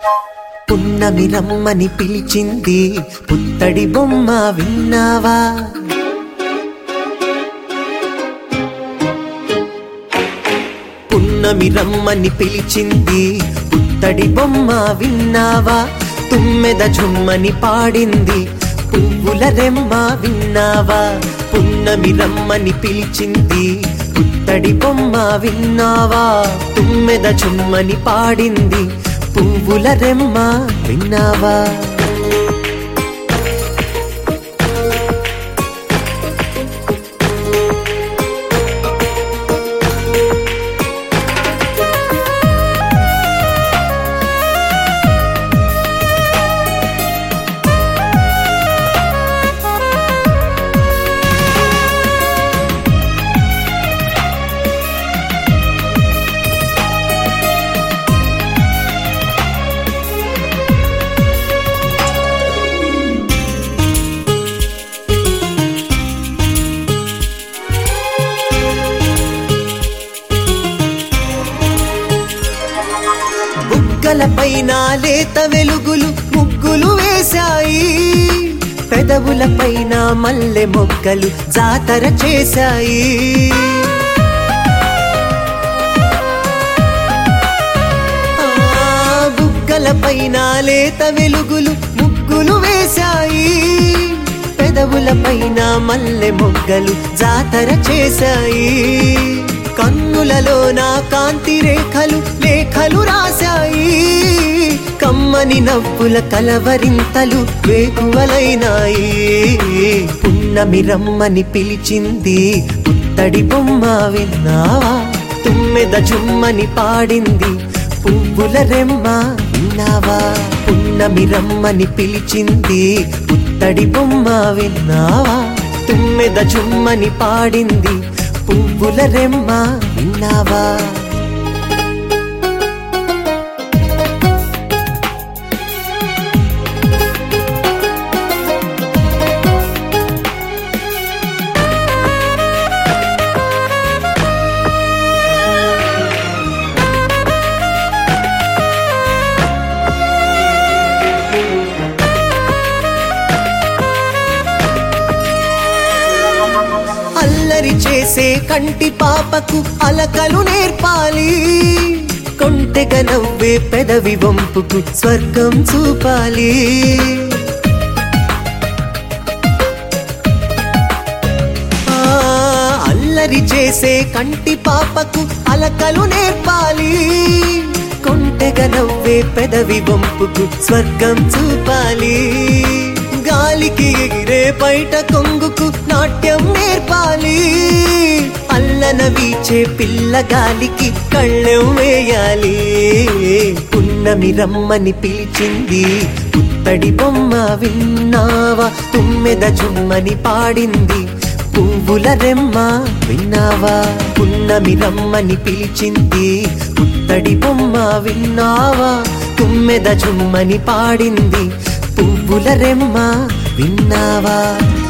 పున్నమి రమ్మని పిలిచింది పుత్తడి బొమ్మ విన్నావా పున్నమి రమ్మని పిలిచింది పుత్తడి బొమ్మ విన్నావా తుమ్మెద జుమ్మని పాడింది పువ్వుల రెమ్మ విన్నావా పున్నమి రమ్మని పిలిచింది పుత్తడి బొమ్మ విన్నావా తుమ్మెద జుమ్మని పాడింది పువ్వుల రెమ్మ విన్నావా బుగ్గలపైన లేత వెలుగులు ముగ్గులు వేశాయి పెదవులపైన మల్లె మొగ్గలు జాతర చేశాయి ఆ, బుగ్గలపైన లేత వెలుగులు ముగ్గులు వేశాయి పెదవులపైన మల్లె మొగ్గలు జాతర చేశాయి కన్నులలో నా కాంతి రేఖలు లేఖలు రాశాయి కమ్మని నవ్వుల కలవరింతలు వేకువలైనాయి పున్నమి రమ్మని పిలిచింది పుత్తడి బొమ్మ విన్నావా తుమ్మెద జుమ్మని పాడింది పువ్వుల రెమ్మ విన్నావా పున్నమి రమ్మని పిలిచింది పుత్తడి బొమ్మ విన్నావా తుమ్మెద జుమ్మని పాడింది పువ్వుల రెమ్మ విన్నావా అల్లరి చేసే కంటి పాపకు అలకలు నేర్పాలి కొంటెగ నవ్వే పెదవి వంపుకు స్వర్గం చూపాలి ఆ, అల్లరి చేసే కంటి పాపకు అలకలు నేర్పాలి కొంటెగ నవ్వే పెదవి వంపుకు స్వర్గం చూపాలి గాలికి ఎగిరే బయట కొంగుకు నాట్యం నేర్పాలి అల్లన వీచే పిల్ల గాలికి కళ్ళెం వేయాలి పున్నమి రమ్మని పిలిచింది పుత్తడి బొమ్మ విన్నావా తుమ్మెద జుమ్మని పాడింది పువ్వుల రెమ్మ విన్నావా పున్నమి రమ్మని పిలిచింది పుత్తడి బొమ్మ విన్నావా తుమ్మెద జుమ్మని పాడింది పువ్వుల రెమ్మ విన్నావా